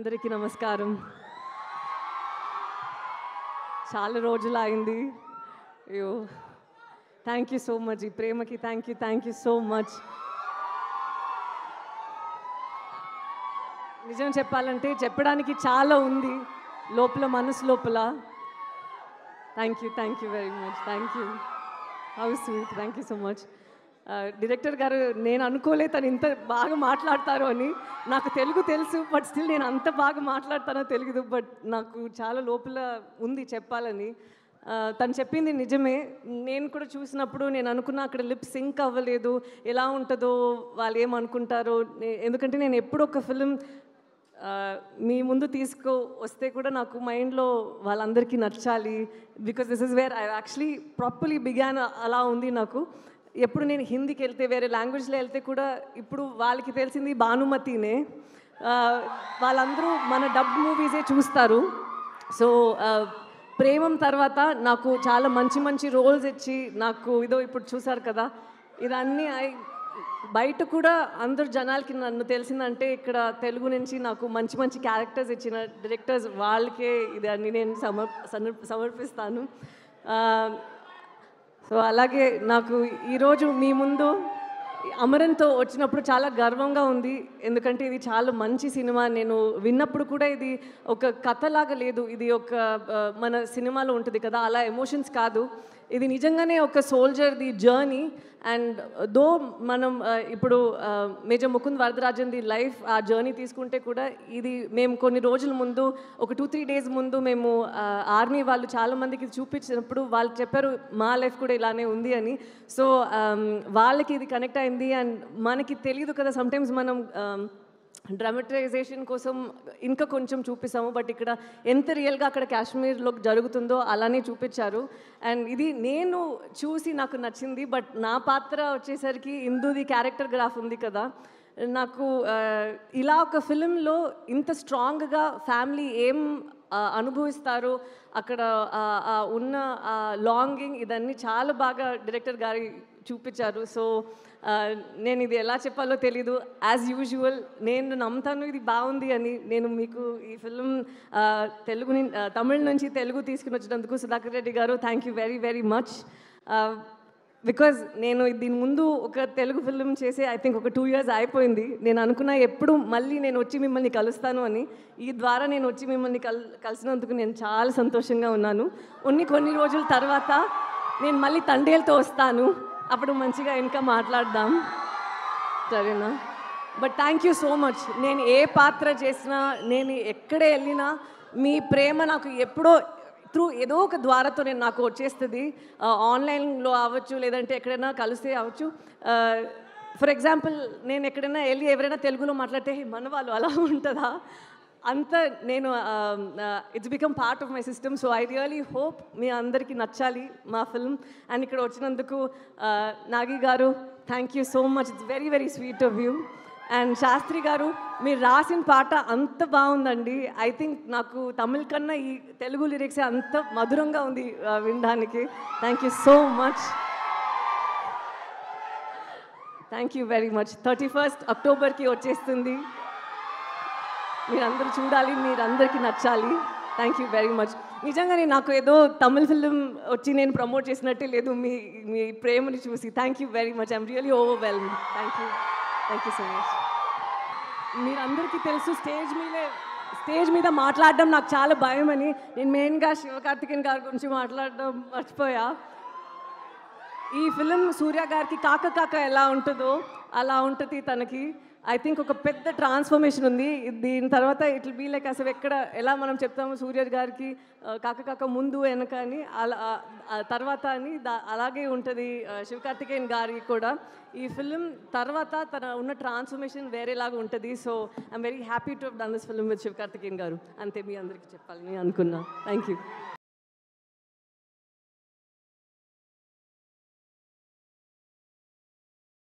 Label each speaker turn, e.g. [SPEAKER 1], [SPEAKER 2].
[SPEAKER 1] అందరికీ నమస్కారం చాలా రోజులు అయింది అయ్యో థ్యాంక్ యూ సో మచ్ ఈ ప్రేమకి thank you thank you so much నిజం చెప్పాలంటే చెప్పడానికి చాలా ఉంది లోపల మనసు లోపల thank you thank you very much thank you how sweet thank you so much director గారు నేను అనుకోలే తను ఇంత బాగా మాట్లాడతారు అని నాకు తెలుగు తెలుసు బట్ స్టిల్ నేను అంత బాగా మాట్లాడతానో తెలియదు బట్ నాకు చాలా లోపల ఉంది చెప్పాలని ఆ, తను చెప్పింది నిజమే నేను కూడా చూసినప్పుడు నేను అనుకున్నా అక్కడ లిప్ సింక్ అవ్వలేదు ఎలా ఉంటుందో వాళ్ళు ఏమనుకుంటారో నే- ఎందుకంటే నేను ఎప్పుడు ఒక ఫిలిం ఆ, మీ ముందు తీసుకు వస్తే కూడా నాకు మైండ్లో వాళ్ళందరికీ నచ్చాలి because this is where I actually properly began అలా ఉంది నాకు ఎప్పుడు నేను హిందీకి వెళ్తే వేరే లాంగ్వేజ్లో వెళ్తే కూడా ఇప్పుడు వాళ్ళకి తెలిసింది భానుమతినే ఆ, వాళ్ళందరూ మన డబ్ మూవీసే చూస్తారు సో ప్రేమం తర్వాత నాకు చాలా మంచి మంచి రోల్స్ ఇచ్చి నాకు ఇదో ఇప్పుడు చూసారు కదా ఇదన్నీ ఐ- బయట కూడా అందరు జనాలకి నన్ను తెలిసిందంటే ఇక్కడ తెలుగు నుంచి నాకు మంచి మంచి క్యారెక్టర్స్ ఇచ్చిన డైరెక్టర్స్ వాళ్ళకే ఇది అన్ని నేను సమర్ సమర్- సమర్పిస్తాను ఆ, సో అలాగే నాకు ఈరోజు మీ ముందు అమరన్తో వచ్చినప్పుడు చాలా గర్వంగా ఉంది ఎందుకంటే ఇది చాలా మంచి సినిమా నేను విన్నప్పుడు కూడా ఇది ఒక కథలాగా లేదు ఇది ఒక ఆ, మన సినిమాలో ఉంటుంది కదా అలా ఎమోషన్స్ కాదు ఇది నిజంగానే ఒక సోల్జర్ది జర్నీ అండ్ దో మనం ఆ, ఇప్పుడు ఆ, మేజర్ ముకుంద్ వరదరాజన్ది లైఫ్ ఆ జర్నీ తీసుకుంటే కూడా ఇది మేము కొన్ని రోజుల ముందు ఒక టూ త్రీ డేస్ ముందు మేము ఆర్మీ వాళ్ళు చాలా మందికి చూపించినప్పుడు వాళ్ళు చెప్పారు మా లైఫ్ కూడా ఇలానే ఉంది అని సో వాళ్ళకి ఇది కనెక్ట్ అయింది అండ్ మనకి తెలియదు కదా సమ్టైమ్స్ మనం um, డ్రామటైజేషన్ కోసం ఇంకా కొంచెం చూపిస్తాము బట్ ఇక్కడ ఎంత రియల్గా అక్కడ కాశ్మీర్లో జరుగుతుందో అలానే చూపించారు అండ్ ఇది నేను చూసి నాకు నచ్చింది బట్ నా పాత్ర వచ్చేసరికి ఇందుది క్యారెక్టర్ గ్రాఫ్ ఉంది కదా నాకు ఆ, ఇలా ఒక ఫిలింలో ఇంత స్ట్రాంగ్గా ఫ్యామిలీ ఏం ఆ, అనుభవిస్తారో అక్కడ ఆ, ఆ ఉన్న లాంగింగ్ ఇదన్నీ చాలా బాగా డైరెక్టర్ గారి చూపించారు సో ఆ, నేను ఇది ఎలా చెప్పాలో తెలీదు యాజ్ యూజువల్ నేను నమ్ముతాను ఇది బాగుంది అని నేను మీకు ఈ ఫిలిం తెలుగు నుం- ఆ, తమిళ నుంచి తెలుగు తీసుకుని వచ్చినందుకు Sudhakar Reddy garu thank you very very much because నేను దీని ముందు ఒక తెలుగు ఫిల్మ్ చేసి ఐ థింక్ ఒక టూ ఇయర్స్ అయిపోయింది నేను అనుకున్నా ఎప్పుడు మళ్ళీ నేను వచ్చి మిమ్మల్ని కలుస్తాను అని ఈ ద్వారా నేను వచ్చి మిమ్మల్ని కల్ కలిసినందుకు నేను చాలా సంతోషంగా ఉన్నాను కొన్ని కొన్ని రోజుల తర్వాత నేను మళ్ళీ తండేలతో వస్తాను అప్పుడు మంచిగా ఇంకా మాట్లాడదాం సరేనా but thank you so much నేను ఏ పాత్ర చేసినా నేను ఎక్కడ వెళ్ళినా మీ ప్రేమ నాకు ఎప్పుడో త్రూ ఏదో ఒక ద్వారాతో నేను నాకు వచ్చేస్తుంది ఆన్లైన్లో అవ్వచ్చు లేదంటే ఎక్కడైనా కలిస్తే అవ్వచ్చు ఫర్ ఎగ్జాంపుల్ నేను ఎక్కడైనా వెళ్ళి ఎవరైనా తెలుగులో మాట్లాడితే "హే, మన వాళ్ళు అలా ఉంటుందా అంత నేను it's become part of my system so I really hope మీ అందరికీ నచ్చాలి మా ఫిల్మ్ అండ్ ఇక్కడ వచ్చినందుకు uh, Nagi garu thank you so much it's very very sweet of you and Shastri garu మీరు రాసిన పాట అంత బాగుందండి ఐ థింక్ నాకు తమిళ్ కన్నా ఈ తెలుగు లిరిక్స్ అంత మధురంగా ఉంది uh, వినడానికి thank you so much thank you very much thirty first అక్టోబర్కి వచ్చేస్తుంది మీరందరూ చూడాలి మీరందరికీ నచ్చాలి థ్యాంక్ యూ వెరీ మచ్ నిజంగానే నాకు ఏదో తమిళ ఫిలిం వచ్చి నేను ప్రమోట్ చేసినట్టే లేదు మీ మీ ప్రేమని చూసి thank you very much I'm really overwhelm thank you thank you so much మీరందరికీ తెలుసు స్టేజ్ మీదే స్టేజ్ మీద మాట్లాడడం నాకు చాలా భయం అని నేను మెయిన్గా శివకార్తికేయన్ గారి గురించి మాట్లాడడం మర్చిపోయా ఈ ఫిలిం సూర్య గారికి కాక కాక ఎలా ఉంటుందో అలా ఉంటుంది తనకి ఐ థింక్ ఒక పెద్ద ట్రాన్స్ఫర్మేషన్ ఉంది దీని తర్వాత ఇట్ బీ లైక్ అసలు ఎక్కడ ఎలా మనం చెప్తాము సూర్య గారికి ఆ, కాక కాక ముందు వెనక అని అలా ఆ, ఆ తర్వాత అని దా- అలాగే ఉంటుంది ఆ, శివకార్తికేయన్ గారి కూడా ఈ ఫిలిం తర్వాత తన ఉన్న ట్రాన్స్ఫర్మేషన్ వేరేలాగా ఉంటుంది so I'm very happy to done this film with Sivakarthikeyan garu అంతే మీ అందరికీ చెప్పాలని అనుకున్నా థ్యాంక్ యూ